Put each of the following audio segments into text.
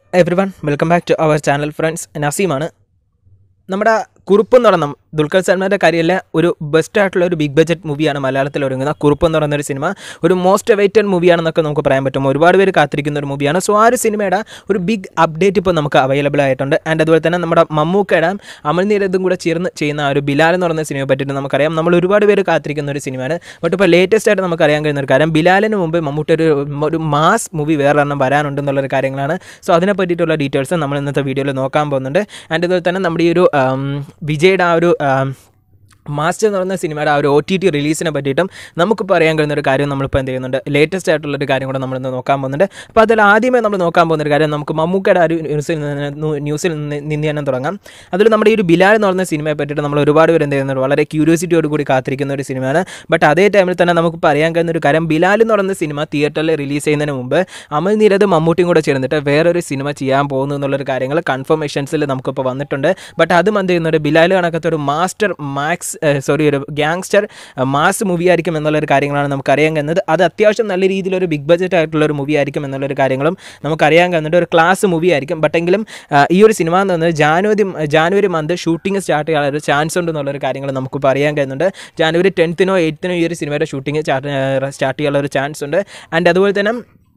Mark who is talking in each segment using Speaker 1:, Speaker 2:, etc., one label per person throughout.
Speaker 1: every everyone welcome back to our channel friends നസീമാണ് നമ്മുടെ കുറുപ്പ് എന്ന് പറയുന്ന ദുൽഖർ സൽമാൻ്റെ കാര്യമല്ല ഒരു ബെസ്റ്റ് ആയിട്ടുള്ള ഒരു ബിഗ് ബഡ്ജറ്റ് മൂവിയാണ് മലയാളത്തിൽ ഒരുങ്ങുന്ന കുറുപ്പ് എന്ന് പറയുന്ന ഒരു സിനിമ ഒരു മോസ്റ്റ് അവൈറ്റഡ് മൂവിയാണെന്നൊക്കെ നമുക്ക് പറയാൻ പറ്റും ഒരുപാട് പേര് കാത്തിരിക്കുന്ന ഒരു മൂവിയാണ് സോ ആ ഒരു സിനിമയുടെ ഒരു ബിഗ് അപ്ഡേറ്റ് ഇപ്പോൾ നമുക്ക് അവൈലബിൾ ആയിട്ടുണ്ട് ആൻഡ് അതുപോലെ തന്നെ നമ്മുടെ മമ്മൂക്കയുടെ അമൽനീരതും കൂടെ ചേർന്ന് ചെയ്യുന്ന ആ ഒരു ബിലാൽ എന്ന് പറയുന്ന സിനിമയെ പറ്റിയിട്ട് നമുക്കറിയാം നമ്മൾ ഒരുപാട് പേര് കാത്തിരിക്കുന്ന ഒരു സിനിമയാണ് ബട്ട് ഇപ്പോൾ ലേറ്റസ്റ്റ് ആയിട്ട് നമുക്ക് അറിയാൻ കഴിയുന്ന ഒരു കാര്യം ബിലാലിന് മുമ്പ് മമ്മൂട്ടി ഒരു ഒരു മാസ് മൂവി വേറെ എണ്ണം വരാനുണ്ടെന്നുള്ളൊരു കാര്യങ്ങളാണ് സോ അതിനെ പറ്റിയിട്ടുള്ള ഡീറ്റെയിൽസ് നമ്മൾ ഇന്നത്തെ വീഡിയോയിൽ നോക്കാൻ പോകുന്നുണ്ട് ആൻഡ് അതുപോലെ തന്നെ നമ്മുടെ ഈ ഒരു ആം, വിജയുടെ ആ ഒരു ആം, മാസ്റ്റർ എന്ന് പറയുന്ന സിനിമയുടെ ആ ഒരു ഒ ടി ടി റിലീസിനെ പറ്റിയിട്ടും നമുക്ക് പറയാൻ കഴിയുന്ന ഒരു കാര്യം നമ്മളിപ്പോൾ എന്ത് ചെയ്യുന്നുണ്ട് ലേറ്റസ്റ്റ് ആയിട്ടുള്ള ഒരു കാര്യം കൂടെ നമ്മളിന്ന് നോക്കാൻ പോകുന്നുണ്ട് അപ്പോൾ അതിൽ ആദ്യമേ നമ്മൾ നോക്കാൻ പോകുന്ന ഒരു കാര്യം നമുക്ക് മമ്മൂക്കയുടെ ആ ഒരു ന്യൂസിൽ നിന്ന് നു- ന്യൂസിൽ നിന്ന് നിന്ന് തന്നെ തുടങ്ങാം അതിൽ നമ്മുടെ ഈ ഒരു ബിലാൽ എന്ന് പറയുന്ന സിനിമയെ പറ്റിയിട്ട് നമ്മൾ ഒരുപാട് പേര് എന്ത് ചെയ്യുന്നുണ്ട് വളരെ ക്യൂരിയോസിറ്റിയോട് കൂടി കാത്തിരിക്കുന്ന ഒരു സിനിമയാണ് ബട്ട് അതേ ടൈമിൽ തന്നെ നമുക്ക് പറയാൻ കഴിയുന്ന ഒരു കാര്യം ബിലാൽ എന്ന് പറയുന്ന സിനിമ തിയേറ്ററിൽ റിലീസ് ചെയ്യുന്നതിന് മുമ്പ് അമൽ നീരത് മമ്മൂട്ടിയും കൂടെ ചേർന്നിട്ട് വേറൊരു സിനിമ ചെയ്യാൻ പോകുന്നു എന്നുള്ളൊരു കാര്യങ്ങൾ കൺഫർമേഷൻസിൽ നമുക്കിപ്പോൾ വന്നിട്ടുണ്ട് ബട്ട് അതും എന്ത് ചെയ്യുന്നുണ്ട് ബിലാൽ കണക്കത്തെ ഒരു മാസ്റ്റർ മാക്സ് സോറി ഒരു ഗ്യാങ്സ്റ്റർ മാസ് മൂവി ആയിരിക്കും എന്നുള്ളൊരു കാര്യങ്ങളാണ് നമുക്ക് അറിയാൻ കഴിയുന്നത് അത് അത്യാവശ്യം നല്ല രീതിയിൽ ഒരു ബിഗ് ബഡ്ജറ്റ് ആയിട്ടുള്ള ഒരു മൂവി ആയിരിക്കും എന്നുള്ളൊരു കാര്യങ്ങളും നമുക്ക് അറിയാൻ കഴിയുന്നുണ്ട് ഒരു ക്ലാസ് മൂവി ആയിരിക്കും ബട്ട് എങ്കിലും ആ, ഈ ഒരു സിനിമ എന്ന് പറയുന്നത് January January month shooting start ചെയ്യാനുള്ള ഒരു ചാൻസ് ഉണ്ട് എന്നുള്ളൊരു കാര്യങ്ങൾ നമുക്കിപ്പോൾ അറിയാൻ കഴിയുന്നുണ്ട് ജാനുവരി ടെൻത്തിനോ എയ്ത്തിനോ ഈ ഒരു സിനിമയുടെ ഷൂട്ടിംഗ് സ്റ്റാർട്ട് ചെയ്യാനുള്ള ഒരു ചാൻസ് ഉണ്ട് ആൻഡ് അതുപോലെ തന്നെ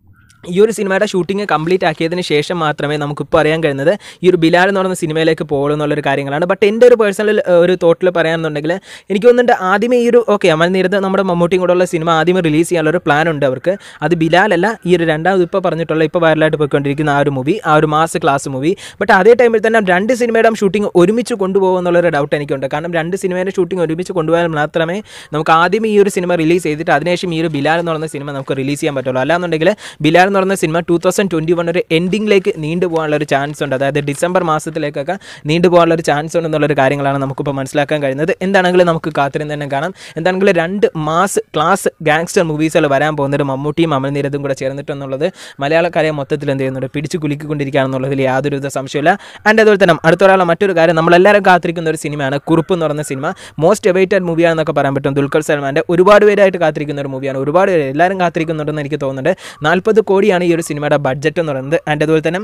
Speaker 1: ഈ ഒരു സിനിമയുടെ ഷൂട്ടിംഗ് കംപ്ലീറ്റ് ആക്കിയതിന് ശേഷം മാത്രമേ നമുക്കിപ്പോൾ അറിയാൻ കഴിയുന്നത് ഈ ഒരു ബിലാൽ എന്ന് പറയുന്ന സിനിമയിലേക്ക് പോകുള്ളൂ എന്നുള്ളൊരു കാര്യങ്ങളാണ് ബട്ട് എൻ്റെ ഒരു പേഴ്സണൽ ഒരു തോട്ടിൽ പറയാമെന്നുണ്ടെങ്കിൽ എനിക്ക് തോന്നുന്നുണ്ട് ആദ്യമേ ഈ ഒരു ഓക്കെ അമൽ നീരത് നമ്മുടെ മമ്മൂട്ടിയും കൂടെ ഉള്ള സിനിമ ആദ്യമേ റിലീസ് ചെയ്യാനുള്ള ഒരു പ്ലാൻ ഉണ്ട് അവർക്ക് അത് ബിലാലല്ല ഈ ഒരു രണ്ടാമത് ഇപ്പോൾ പറഞ്ഞിട്ടുള്ള ഇപ്പോൾ വൈറലായിട്ട് പോയിക്കൊണ്ടിരിക്കുന്ന ആ ഒരു മൂവി ആ ഒരു മാസ് ക്ലാസ് മൂവി ബട്ട് അതേ ടൈമിൽ തന്നെ രണ്ട് സിനിമയുടെ ഷൂട്ടിംഗ് ഒരുമിച്ച് കൊണ്ടുപോകും എന്നുള്ളൊരു ഡൗട്ട് എനിക്കുണ്ട് കാരണം രണ്ട് സിനിമയുടെ ഷൂട്ടിംഗ് ഒരുമിച്ച് കൊണ്ടുപോയാൽ മാത്രമേ നമുക്ക് ആദ്യം ഈ ഒരു സിനിമ റിലീസ് ചെയ്തിട്ട് അതിനുശേഷം ഈ ഒരു ബിലാൽ എന്ന് പറയുന്ന സിനിമ നമുക്ക് റിലീസ് ചെയ്യാൻ പറ്റുള്ളൂ അല്ലാന്നുണ്ടെങ്കിൽ ബിലാൽ എന്ന് പറയുന്ന സിനിമ ടൂ തൗസൻഡ് ട്വൻറ്റി വൺ ഒരു എൻഡിങ്ങിലേക്ക് നീണ്ടു പോകാനുള്ള ഒരു ചാൻസ് ഉണ്ട് അതായത് ഡിസംബർ മാസത്തിലേക്കൊക്കെ നീണ്ടു പോകാനുള്ള ഒരു ചാൻസ് ഉണ്ടെന്നുള്ളൊരു കാര്യങ്ങളാണ് നമുക്കിപ്പോൾ മനസ്സിലാക്കാൻ കഴിയുന്നത് എന്താണെങ്കിലും നമുക്ക് കാത്തിരുന്ന് തന്നെ കാണാം എന്താണെങ്കിലും രണ്ട് മാസ് ക്ലാസ് ഗാങ്സ്റ്റർ മൂവീസുകൾ വരാൻ പോകുന്നത് മമ്മൂട്ടിയും അമൽനീരതും കൂടെ ചേർന്നിട്ടെന്നുള്ളത് മലയാളക്കാരെ മൊത്തത്തിൽ എന്ത് ചെയ്യുന്നുണ്ട് പിടിച്ചു കുലുക്കിക്കൊണ്ടിരിക്കുകയാണെന്നുള്ളതിൽ യാതൊരുവിധ സംശയമില്ല ആൻഡ് അതുപോലെ തന്നെ അടുത്ത ഒരാളെ മറ്റൊരു കാര്യം നമ്മളെല്ലാവരും കാത്തിരിക്കുന്ന ഒരു സിനിമയാണ് കുറുപ്പ് എന്ന് പറയുന്ന സിനിമ മോസ്റ്റ് എവൈറ്റഡ് മൂവിയാണെന്നൊക്കെ പറയാൻ പറ്റും ദുൽഖർ സൽമാൻ്റെ ഒരുപാട് പേരായിട്ട് കാത്തിരിക്കുന്ന ഒരു മൂവിയാണ് ഒരുപാട് പേര് എല്ലാവരും കാത്തിരിക്കുന്നുണ്ടെന്ന് എനിക്ക് തോന്നുന്നുണ്ട് നാൽപ്പത് കോടിയാണ് ഈ ഒരു സിനിമയുടെ ബഡ്ജറ്റ് എന്ന് പറയുന്നത് ആൻഡ് അതുപോലെ തന്നെ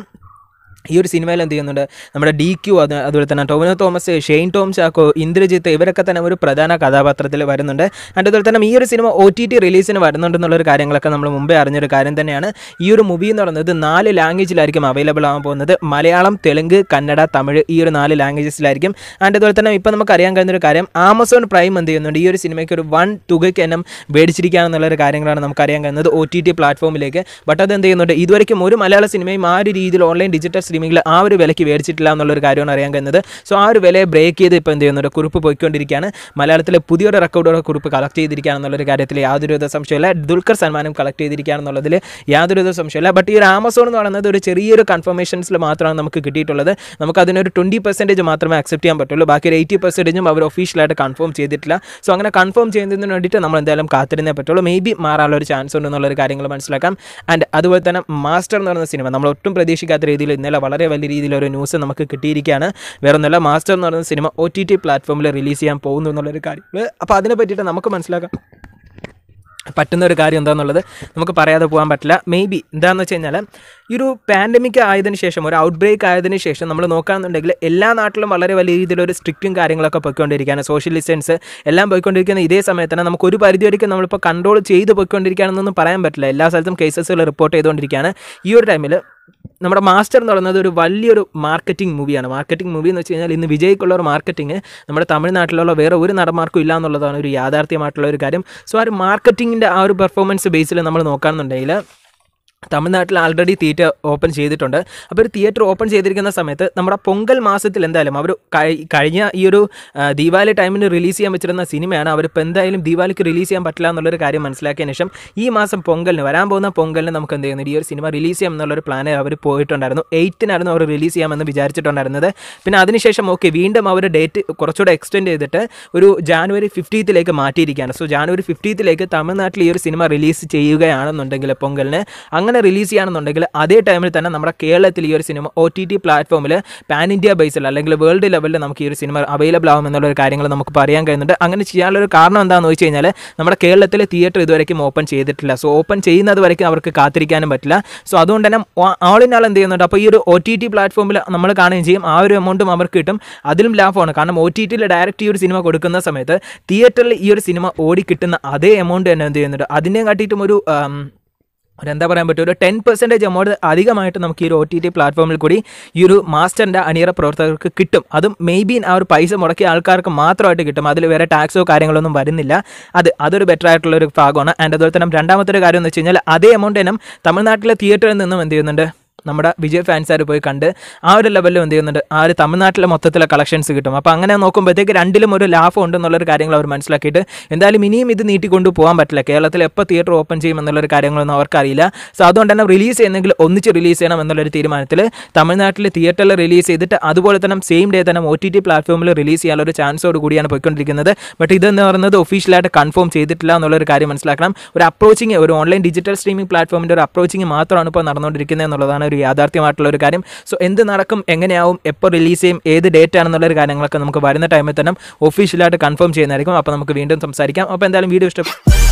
Speaker 1: ഈ ഒരു സിനിമയിൽ എന്ത് ചെയ്യുന്നുണ്ട് നമ്മുടെ ഡി ക്യു അത് അതുപോലെ തന്നെ ടോവിനോ തോമസ് ഷെയ്ൻ ടോം ചാക്കോ ഇന്ദ്രജിത്ത് ഇവരൊക്കെ തന്നെ ഒരു പ്രധാന കഥാപാത്രത്തിൽ വരുന്നുണ്ട് ആൻഡ് അതുപോലെ തന്നെ ഈ ഒരു സിനിമ ഒ ടി ടി റിലീസിന് വരുന്നുണ്ടെന്നുള്ളൊരു കാര്യങ്ങളൊക്കെ നമ്മൾ മുമ്പേ അറിഞ്ഞൊരു കാര്യം തന്നെയാണ് ഈ ഒരു മൂവി എന്ന് പറയുന്നത് നാല് ലാംഗ്വേജിലായിരിക്കും അവൈലബിൾ ആകാൻ പോകുന്നത് മലയാളം തെലുങ്ക് കന്നഡ തമിഴ് ഈ ഒരു നാല് ലാംഗ്വേജസിലായിരിക്കും ആൻഡ് അതുപോലെ തന്നെ ഇപ്പോൾ നമുക്ക് അറിയാൻ കഴിയുന്ന ഒരു കാര്യം ആമസോൺ പ്രൈം എന്ത് ചെയ്യുന്നുണ്ട് ഈ ഒരു സിനിമയ്ക്ക് ഒരു വൺ തുകയ്ക്ക് എണ്ണം മേടിച്ചിരിക്കുകയാണെന്നുള്ളൊരു കാര്യങ്ങളാണ് നമുക്ക് അറിയാൻ കഴിയുന്നത് ഒ ടി ടി പ്ലാറ്റ്ഫോമിലേക്ക് ബട്ട് അത് എന്ത് ചെയ്യുന്നുണ്ട് ഇതുവരെയും ഒരു മലയാള സിനിമയും ആ ഒരു രീതിയിൽ ഓൺലൈൻ ഡിജിറ്റൽ സ്ട്രീമിംഗിൽ ആ ഒരു വിലയ്ക്ക് മേടിച്ചിട്ടില്ല എന്നുള്ളൊരു കാര്യമാണ് അറിയാൻ കഴിയുന്നത് സോ ആ ഒരു വിലയെ ബ്രേക്ക് ചെയ്ത് ഇപ്പോൾ എന്ത് ചെയ്യുന്നുണ്ട് കുറിപ്പ് പോയിക്കൊണ്ടിരിക്കുകയാണ് മലയാളത്തിലെ പുതിയൊരു റെക്കോർഡോടെ കുറിപ്പ് കളക്ട് ചെയ്തിരിക്കുകയാണെന്നുള്ളൊരു കാര്യത്തിൽ യാതൊരുവിധ സംശയമില്ല ദുൽഖർ സൽമാനും കളക്ട് ചെയ്തിരിക്കുകയാണെന്നുള്ളതിൽ യാതൊരുവിധ സംശയമില്ല ബട്ട് ഈ ഒരു ആമസോൺ എന്ന് പറയുന്നത് ഒരു ചെറിയൊരു കൺഫർമേഷൻസിൽ മാത്രമാണ് നമുക്ക് കിട്ടിയിട്ടുള്ളത് നമുക്ക് അതിനൊരു ട്വൻറ്റി പെർസെൻറ്റേജ് മാത്രമേ അക്സെപ്റ്റ് ചെയ്യാൻ പറ്റുള്ളൂ ബാക്കി ഒരു എയ്റ്റി പെർസെൻറ്റേജും അവർ ഒഫീഷ്യലായിട്ട് കൺഫേം ചെയ്തിട്ടില്ല സോ അങ്ങനെ കൺഫേം ചെയ്യുന്നതിന് വേണ്ടിയിട്ട് നമ്മൾ എന്തായാലും കാത്തിരുന്നേ പറ്റുള്ളൂ മേ ബി മാറാനുള്ള ഒരു ചാൻസ് ഉണ്ടെന്നുള്ളൊരു കാര്യങ്ങൾ മനസ്സിലാക്കാം ആൻഡ് അതുപോലെ തന്നെ മാസ്റ്റർ എന്ന് പറയുന്ന സിനിമ നമ്മൾ ഒട്ടും പ്രതീക്ഷിക്കാത്ത രീതിയിൽ ഇന്നലെ വളരെ വലിയ രീതിയിലൊരു ന്യൂസ് നമുക്ക് കിട്ടിയിരിക്കുകയാണ് വേറെ ഒന്നുമല്ല മാസ്റ്റർ എന്ന് പറയുന്ന സിനിമ ഒ ടി ടി പ്ലാറ്റ്ഫോമിൽ റിലീസ് ചെയ്യാൻ പോകുന്നു എന്നുള്ളൊരു കാര്യങ്ങൾ അപ്പോൾ അതിനെ പറ്റിയിട്ട് നമുക്ക് മനസ്സിലാക്കാം പറ്റുന്ന ഒരു കാര്യം എന്താണെന്നുള്ളത് നമുക്ക് പറയാതെ പോകാൻ പറ്റില്ല മേ ബി എന്താണെന്ന് വെച്ച് കഴിഞ്ഞാൽ ഈ ഒരു പാൻഡമിക് ആയതിനു ശേഷം ഒരു ഔട്ട് ബ്രേക്ക് ആയതിനു ശേഷം നമ്മൾ നോക്കുകയാണെന്നുണ്ടെങ്കിൽ എല്ലാ നാട്ടിലും വളരെ വലിയ രീതിയിലൊരു സ്ട്രിക്റ്റും കാര്യങ്ങളൊക്കെ പോയിക്കൊണ്ടിരിക്കുകയാണ് സോഷ്യൽ ഡിസ്റ്റൻസ് എല്ലാം പോയിക്കൊണ്ടിരിക്കുന്ന ഇതേ സമയത്ത് തന്നെ നമുക്ക് ഒരു പരിധി വരെയും നമ്മളിപ്പോൾ കൺട്രോൾ ചെയ്ത് പോയിക്കൊണ്ടിരിക്കുകയാണെന്നൊന്നും പറയാൻ പറ്റില്ല എല്ലാ സ്ഥലത്തും കേസസുകൾ റിപ്പോർട്ട് ചെയ്തുകൊണ്ടിരിക്കുകയാണ് ഈ ഒരു ടൈമിൽ നമ്മുടെ മാസ്റ്റർ എന്ന് പറയുന്നത് ഒരു വലിയൊരു മാർക്കറ്റിംഗ് മൂവിയാണ് മാർക്കറ്റിംഗ് മൂവി എന്ന് വെച്ച് കഴിഞ്ഞാൽ ഇന്ന് വിജയ്ക്കുള്ള ഒരു മാർക്കറ്റിംഗ് നമ്മുടെ തമിഴ്നാട്ടിലുള്ള വേറെ ഒരു നടന്മാർക്കും ഇല്ല എന്നുള്ളതാണ് ഒരു യാഥാർത്ഥ്യമായിട്ടുള്ള ഒരു കാര്യം സോ ആ ഒരു മാർക്കറ്റിങ്ങിൻ്റെ ആ ഒരു പെർഫോമൻസ് ബേസിൽ നമ്മൾ നോക്കുകയാണെന്നുണ്ടെങ്കിൽ തമിഴ്നാട്ടിൽ ആൾറെഡി തിയേറ്റർ ഓപ്പൺ ചെയ്തിട്ടുണ്ട് അപ്പോൾ ഒരു തിയേറ്റർ ഓപ്പൺ ചെയ്തിരിക്കുന്ന സമയത്ത് നമ്മുടെ പൊങ്കൽ മാസത്തിൽ എന്തായാലും അവർ കഴിഞ്ഞ ഈ ഒരു ആ, ദീപാവലി ടൈമിന് റിലീസ് ചെയ്യാൻ വെച്ചിരുന്ന സിനിമയാണ് അവരിപ്പോൾ എന്തായാലും ദീപാവലിക്ക് റിലീസ് ചെയ്യാൻ പറ്റില്ല എന്നുള്ളൊരു കാര്യം മനസ്സിലാക്കിയതിന് ശേഷം ഈ മാസം പൊങ്കലിന് വരാൻ പോകുന്ന പൊങ്കലിന് നമുക്ക് എന്ത് ചെയ്യുന്നത് ഈ ഒരു സിനിമ റിലീസ് ചെയ്യാം എന്നുള്ളൊരു പ്ലാൻ അവർ പോയിട്ടുണ്ടായിരുന്നു എയ്റ്റിനായിരുന്നു അവർ റിലീസ് ചെയ്യാമെന്ന് വിചാരിച്ചിട്ടുണ്ടായിരുന്നത് പിന്നെ അതിനുശേഷം ഓക്കെ വീണ്ടും അവർ ഡേറ്റ് കുറച്ചുകൂടെ എക്സ്റ്റെൻഡ് ചെയ്തിട്ട് ഒരു ജാനുവരി ഫിഫ്റ്റീത്തിലേക്ക് മാറ്റിയിരിക്കുകയാണ് സോ ജാനുവരി ഫിഫ്റ്റീത്തിലേക്ക് തമിഴ്നാട്ടിൽ ഈ ഒരു സിനിമ റിലീസ് ചെയ്യുകയാണെന്നുണ്ടെങ്കിൽ പൊങ്കലിന് അങ്ങനെ റിലീസ് ചെയ്യുകയാണെന്നുണ്ടെങ്കിൽ അതേ ടൈമിൽ തന്നെ നമ്മുടെ കേരളത്തിൽ ഈ ഒരു സിനിമ ഒ ടി ടി പ്ലാറ്റ്ഫോമിൽ പാൻ ഇന്ത്യ ബേസിൽ അല്ലെങ്കിൽ വേൾഡ് ലെവലിൽ നമുക്ക് ഈ ഒരു സിനിമ അവൈലബിൾ ആവും എന്നുള്ള ഒരു കാര്യങ്ങൾ നമുക്ക് പറയാൻ കഴിയുന്നുണ്ട് അങ്ങനെ ചെയ്യാനുള്ള ഒരു കാരണം എന്താണെന്ന് വെച്ച് കഴിഞ്ഞാൽ നമ്മുടെ കേരളത്തിൽ തിയേറ്റർ ഇതുവരെയും ഓപ്പൺ ചെയ്തിട്ടില്ല സോ ഓപ്പൺ ചെയ്യുന്നത് വരയ്ക്കും അവർക്ക് കാത്തിരിക്കാനും പറ്റില്ല സോ അതുകൊണ്ട് തന്നെ ആൾ ഇൻ ആൾ എന്ത് ചെയ്യുന്നുണ്ട് അപ്പോൾ ഈ ഒരു ഒ ടി ടി പ്ലാറ്റ്ഫോമിൽ നമ്മൾ കാണുകയും ചെയ്യും ആ ഒരു എമൗണ്ടും അവർക്ക് കിട്ടും അതിലും ലാഭമാണ് കാരണം ഒ ടി ടിയിൽ ഡയറക്റ്റ് ഈ ഒരു സിനിമ കൊടുക്കുന്ന സമയത്ത് തിയേറ്ററിൽ ഈ ഒരു സിനിമ ഓടി കിട്ടുന്ന അതേ എമൗണ്ട് തന്നെ എന്ത് ചെയ്യുന്നുണ്ട് അതിനെ കാട്ടിയിട്ടും ഒരു ആം, ഒരു എന്താ പറയാൻ പറ്റും ഒരു ടെൻ പെർസെൻറ്റേജ് എമൗണ്ട് അധികമായിട്ട് നമുക്ക് ഈ ഒരു ഒ ടി ടി പ്ലാറ്റ്ഫോമിൽ കൂടി ഈ ഒരു മാസ്റ്ററിൻ്റെ അണിയറ പ്രവർത്തകർക്ക് കിട്ടും അതും മേ ബി ആ ഒരു പൈസ മുടക്കിയ ആൾക്കാർക്ക് മാത്രമായിട്ട് കിട്ടും അതിൽ വേറെ ടാക്സോ കാര്യങ്ങളൊന്നും വരുന്നില്ല അത് അതൊരു ബെറ്റർ ആയിട്ടുള്ള ഒരു ഭാഗമാണ് ആൻഡ് അതുപോലെ തന്നെ രണ്ടാമത്തെ ഒരു കാര്യം എന്ന് വെച്ച് കഴിഞ്ഞാൽ അതേ എമൗണ്ട് ഇനം തമിഴ്നാട്ടിലെ തിയേറ്ററിൽ നിന്നും എന്ത് ചെയ്യുന്നുണ്ട് നമ്മുടെ വിജയ് ഫാൻസാർ പോയി കണ്ട് ആ ഒരു ലെവലിൽ എന്ത് ചെയ്യുന്നുണ്ട് ആ ഒരു തമിഴ്നാട്ടിലെ മൊത്തത്തിലെ കളക്ഷൻസ് കിട്ടും അപ്പോൾ അങ്ങനെ നോക്കുമ്പോഴത്തേക്ക് രണ്ടിലും ഒരു ലാഭം ഉണ്ടെന്നുള്ളൊരു കാര്യങ്ങൾ അവർ മനസ്സിലാക്കിയിട്ട് എന്തായാലും ഇനിയും ഇത് നീട്ടിക്കൊണ്ട് പോകാൻ പറ്റില്ല കേരളത്തിൽ എപ്പോൾ തിയേറ്റർ ഓപ്പൺ ചെയ്യും എന്നുള്ളൊരു കാര്യങ്ങളൊന്നും അവർക്കറിയില്ല സോ അതുകൊണ്ട് തന്നെ റിലീസ് ചെയ്യുന്നെങ്കിൽ ഒന്നിച്ച് റിലീസ് ചെയ്യണം എന്നുള്ളൊരു തീരുമാനത്തിൽ തമിഴ്നാട്ടിൽ തിയേറ്ററിൽ റിലീസ് ചെയ്തിട്ട് അതുപോലെ തന്നെ സെയിം ഡേ തന്നെ ഒ ടി ടി പ്ലാറ്റ്ഫോമിൽ റിലീസ് ചെയ്യാനുള്ള ഒരു ചാൻസോട് കൂടിയാണ് പോയിക്കൊണ്ടിരിക്കുന്നത് ബട്ട് ഇതെന്ന് പറയുന്നത് ഒഫീഷ്യലായിട്ട് കൺഫേം ചെയ്തിട്ടില്ല എന്നുള്ളൊരു കാര്യം മനസ്സിലാക്കണം ഒരു അപ്രോച്ചിങ് ഒരു ഓൺലൈൻ ഡിജിറ്റൽ സ്ട്രീമിംഗ് പ്ലാറ്റ്ഫോമിൻ്റെ ഒരു അപ്രോച്ചിങ് മാത്രമാണ് ഇപ്പോൾ നടന്നുകൊണ്ടിരിക്കുന്നത് എന്നുള്ളതാണ് ഒരു യാഥാർത്ഥ്യമായിട്ടുള്ള ഒരു കാര്യം സോ എന്ത് നടക്കും എങ്ങനെയാവും എപ്പോൾ റിലീസ് ചെയ്യും ഏത് ഡേറ്റ് ആണെന്നുള്ള ഒരു കാര്യങ്ങളൊക്കെ നമുക്ക് വരുന്ന ടൈമിൽ തന്നെ ഒഫീഷ്യലായിട്ട് കൺഫേം ചെയ്യുന്നതായിരിക്കും അപ്പോൾ നമുക്ക് വീണ്ടും സംസാരിക്കാം അപ്പോൾ എന്തായാലും വീഡിയോ ഇഷ്ടപ്പെട്ടു